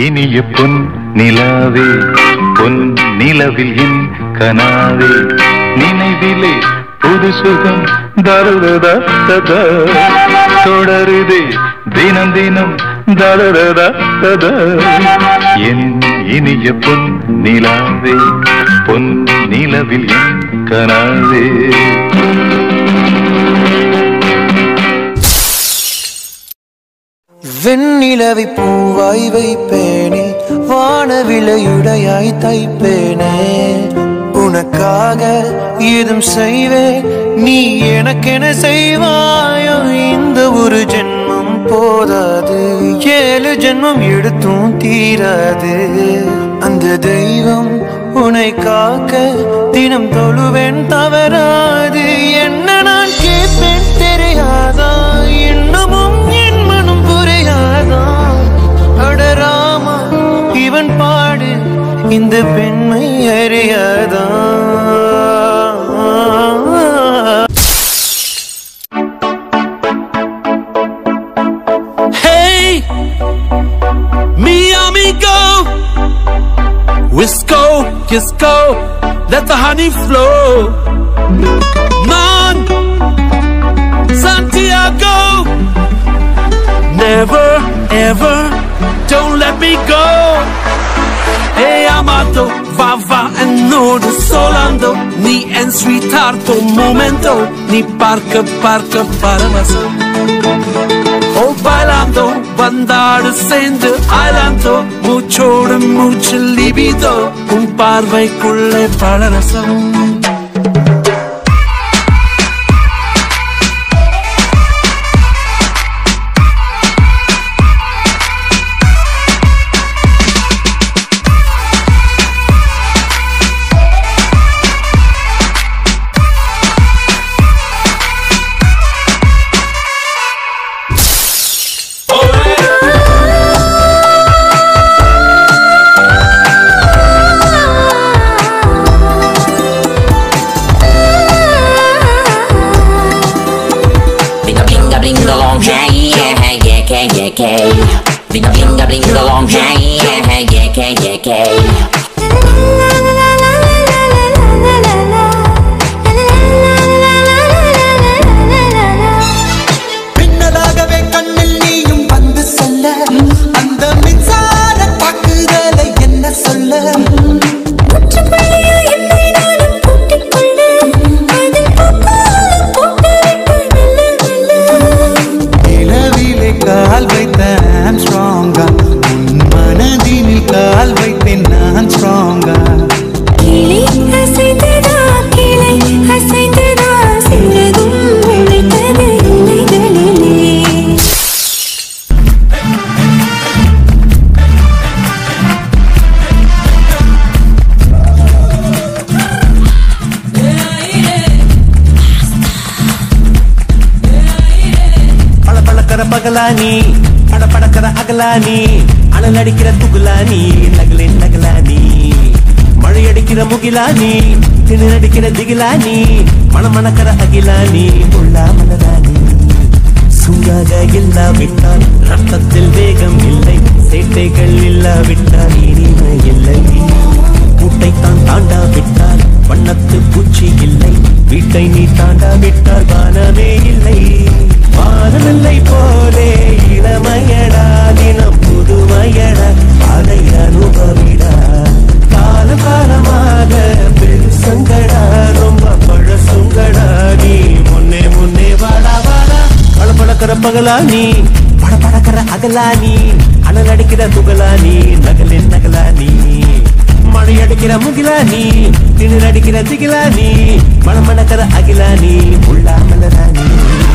இனிய பொன் நிலாவே பொன் நிலவில் என் கனாவே நினைவிலே புது சுகம் தருததா ததா தொடருதே தினம் தினம் தருததா ததா என் இனிய பொன் நிலாவே பொன் நிலவில் என் கனாவே வெண்ணிலவை பூவாய் வைப்பேனே வானவிலையுடையாய் தைப்பேனே உனக்காக ஏதும் செய்வேன் நீ எனக்கென செய்வாயோ இந்த ஒரு ஜென்மம் போதாது ஏழு ஜென்மம் எடுத்தும் தீராது அந்த தெய்வம் உன்னை காக்க தினம் தொழுவேன் தவறாது என்ன நான் கேட்பேன் தெரியாதா இன்னமும் என் மனம் புரியாதா அடராமா இவன் பாடு இந்த பெண்மை அறியாதா Hey, mi amigo, Wisco, Kisco, let the honey flow. Man, Santiago, never, ever, don't let me go. Hey, amato, va, va, and no de solando, ni en sweethearto momento, ni parca, parca, para más. Oh, bailando, bandar சேர்ந்து ஆயிலாந்தோ மூச்சோடு மூச்சு லிபிதோ உன் பார்வைக்குள்ளே பலரசம் Blinga blinga blinga long hey yeah hey yeah okay yeah okay Blinga blinga blinga long hey yeah hey yeah okay yeah okay பின்னலாகவே கண்ணில் நீயும் வந்து சொல்ல அந்த மின்சார தாக்குதலை என்ன சொல்ல நிலவிலே கால் வைத்த ஸ்ட்ராங்கா உன் மனதினில் கால் வைத்தேன் நான் ஸ்ட்ராங்கா பள பளக்கிற பகலானி பட படக்கிற அகலானி அனல் அடிக்கிற துகுலானி நகலே நகலானி மழை அடிக்கிற முகிலானி திணறு அடிக்கிற திகிலானி மணமணக்கிற அகிலானி முள்ளா மலரானி சூடாக இல்லாவிட்டால் ரத்தத்தில் வேகம் இல்லை சேட்டைகள் இல்லாவிட்டால் இனிமை இல்லை கூட்டைத்தான் தாண்டாவிட்டால் வண்ணத்து பூச்சி இல்லை வீட்டை நீ தாண்டாவிட்டால் வானமே இல்லை வானமில்லை போலே இளமையடா தினம் புதுமையடா அதை அனுபவிடா கால காலமாக பெருசங்கடா ரொம்ப பழசுங்கடா நீ முன்னே முன்னே வாடா வாடா பளபளக்கிற பகலா நீ படபடக்கிற அகலா நீ அனல் அடிக்கிற துகளா நீ நகலின் நகலா நீ மழை அடிக்கிற முகிலா நீ திணறு அடிக்கிற திகிலா நீ மணமணக்கிற அகிலா நீ உள்ளாமலரா நீ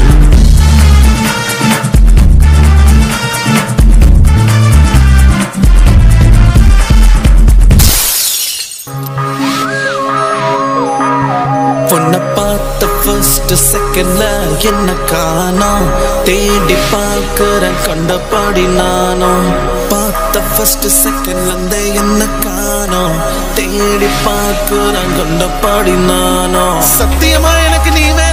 பொண்ணை பார்த்த ஃபர்ஸ்ட் செகண்ட்ல என்ன காணோம் தேடி பார்க்கறேன் கண்டபாடி நானும் பார்த்த ஃபர்ஸ்ட் செகண்ட்ல இருந்தே என்ன காணோம் தேடி பார்க்கறேன் கண்டபாடி நானும் சத்தியமா எனக்கு நீ வேணும்